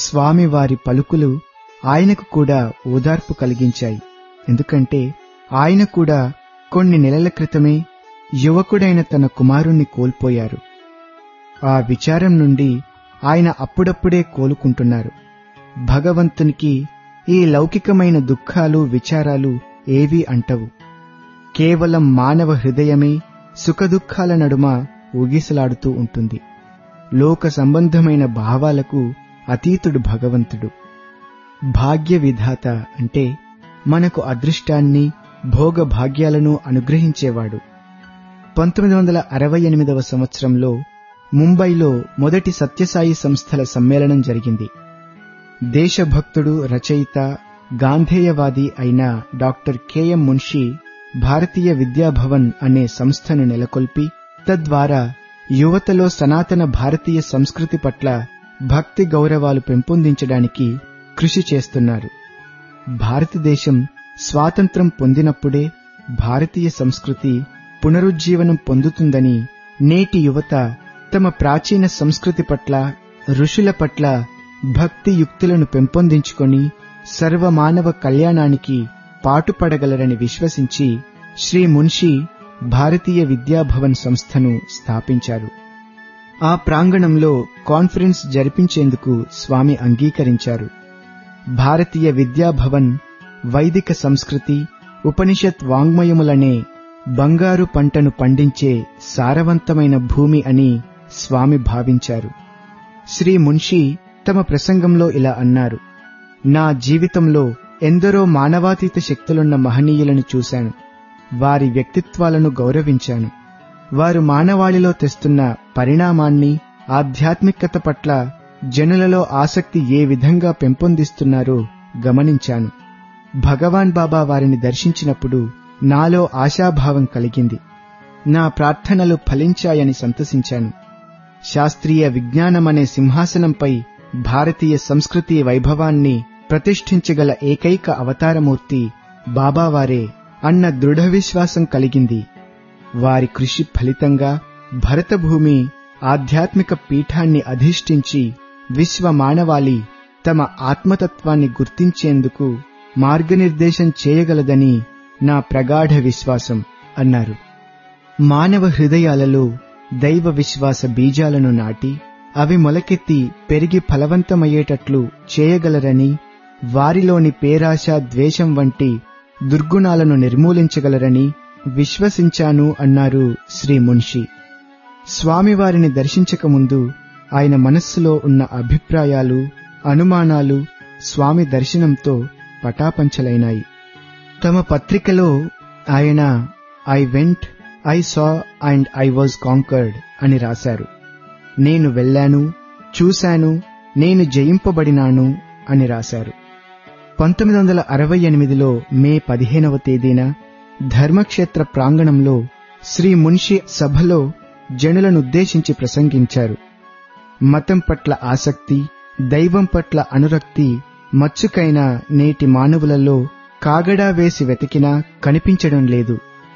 స్వామి వారి పలుకులు ఆయనకు కూడా ఓదార్పు కలిగించాయి ఎందుకంటే ఆయన కూడా కొన్ని నెలల క్రితమే యువకుడైన తన కుమారుణ్ణి కోల్పోయారు ఆ విచారం నుండి ఆయన అప్పుడప్పుడే కోలుకుంటున్నారు భగవంతునికి ఈ లౌకికమైన దుఃఖాలు విచారాలు ఏవీ అంటవు కేవలం మానవ హృదయమే సుఖదుఖాల నడుమ ఊగిసలాడుతూ ఉంటుంది లోక సంబంధమైన భావాలకు అతీతుడు భగవంతుడు భాగ్య విధాత అంటే మనకు అదృష్టాన్ని భోగ భాగ్యాలను అనుగ్రహించేవాడు పంతొమ్మిది వందల అరవై ఎనిమిదవ సంవత్సరంలో ముంబైలో మొదటి సత్యసాయి సంస్థల సమ్మేళనం జరిగింది దేశభక్తుడు రచయిత గాంధేయవాది అయిన డాక్టర్ కెఎం మున్షి భారతీయ విద్యాభవన్ అనే సంస్థను నెలకొల్పి తద్వారా యువతలో సనాతన భారతీయ సంస్కృతి పట్ల భక్తి గౌరవాలు పెంపొందించడానికి కృషి చేస్తున్నారు భారతదేశం స్వాతంత్రం పొందినప్పుడే భారతీయ సంస్కృతి పునరుజ్జీవనం పొందుతుందని నేటి యువత తమ ప్రాచీన సంస్కృతి పట్ల ఋషుల పట్ల భక్తి యుక్తులను పెంపొందించుకొని సర్వమానవ కళ్యాణానికి పాటుపడగలరని విశ్వసించి శ్రీ మున్షి భారతీయ విద్యాభవన్ సంస్థను స్థాపించారు ఆ ప్రాంగణంలో కాన్ఫరెన్స్ జరిపించేందుకు స్వామి అంగీకరించారు భారతీయ విద్యాభవన్ వైదిక సంస్కృతి ఉపనిషత్ వాంగ్మయములనే బంగారు పంటను పండించే సారవంతమైన భూమి అని స్వామి భావించారు శ్రీ మున్షి తమ ప్రసంగంలో ఇలా అన్నారు నా జీవితంలో ఎందరో మానవాతీత శక్తులున్న మహనీయులను చూశాను వారి వ్యక్తిత్వాలను గౌరవించాను వారు మానవాళిలో తెస్తున్న పరిణామాన్ని ఆధ్యాత్మికత పట్ల జనులలో ఆసక్తి ఏ విధంగా పెంపొందిస్తున్నారో గమనించాను భగవాన్ బాబా వారిని దర్శించినప్పుడు నాలో ఆశాభావం కలిగింది నా ప్రార్థనలు ఫలించాయని సంతసించాను శాస్త్రీయ విజ్ఞానమనే సింహాసనంపై భారతీయ సంస్కృతి వైభవాన్ని ప్రతిష్ఠించగల ఏకైక అవతారమూర్తి బాబావారే అన్న దృఢ విశ్వాసం కలిగింది వారి కృషి ఫలితంగా భరతభూమి ఆధ్యాత్మిక పీఠాన్ని అధిష్ఠించి విశ్వ మానవాళి తమ ఆత్మతత్వాన్ని గుర్తించేందుకు మార్గనిర్దేశం చేయగలదని నా ప్రగాఢ విశ్వాసం అన్నారు మానవ హృదయాలలో దైవ విశ్వాస బీజాలను నాటి అవి మొలకెత్తి పెరిగి ఫలవంతమయ్యేటట్లు చేయగలరని వారిలోని పేరాశ ద్వేషం వంటి దుర్గుణాలను నిర్మూలించగలరని విశ్వసించాను అన్నారు శ్రీ మున్షి స్వామివారిని దర్శించకముందు ఆయన మనస్సులో ఉన్న అభిప్రాయాలు అనుమానాలు స్వామి దర్శనంతో పటాపంచలైనాయి తమ పత్రికలో ఆయన I went I saw and I was conquered అని రాశారు నేను వెళ్ళాను చూశాను నేను జయింపబడినాను అని రాశారు పంతొమ్మిది వందల అరవై ఎనిమిదిలో మే పదిహేనవ తేదీన ధర్మక్షేత్ర ప్రాంగణంలో శ్రీ మున్షి సభలో జనులనుద్దేశించి ప్రసంగించారు మతం పట్ల ఆసక్తి దైవం పట్ల అనురక్తి మచ్చుకైన నేటి మానవులలో కాగడా వేసి వెతికినా కనిపించడం లేదు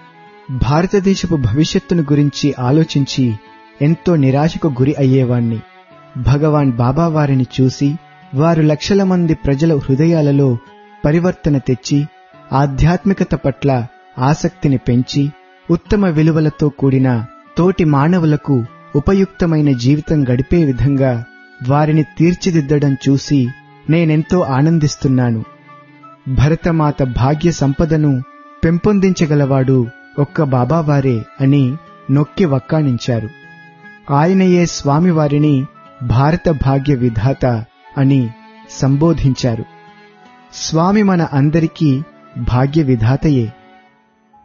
భారతదేశపు భవిష్యత్తును గురించి ఆలోచించి ఎంతో నిరాశకు గురి అయ్యేవాణ్ణి భగవాన్ బాబా వారిని చూసి వారు లక్షల మంది ప్రజల హృదయాలలో పరివర్తన తెచ్చి ఆధ్యాత్మికత పట్ల ఆసక్తిని పెంచి ఉత్తమ విలువలతో కూడిన తోటి మానవులకు ఉపయుక్తమైన జీవితం గడిపే విధంగా వారిని తీర్చిదిద్దడం చూసి నేనెంతో ఆనందిస్తున్నాను భరతమాత భాగ్య సంపదను పెంపొందించగలవాడు ఒక్క బాబావారే అని నొక్కి వక్కాణించారు ఆయనయే స్వామివారిని భారత భాగ్య విధాత అని సంబోధించారు స్వామి మన అందరికీ భాగ్య విధాతయే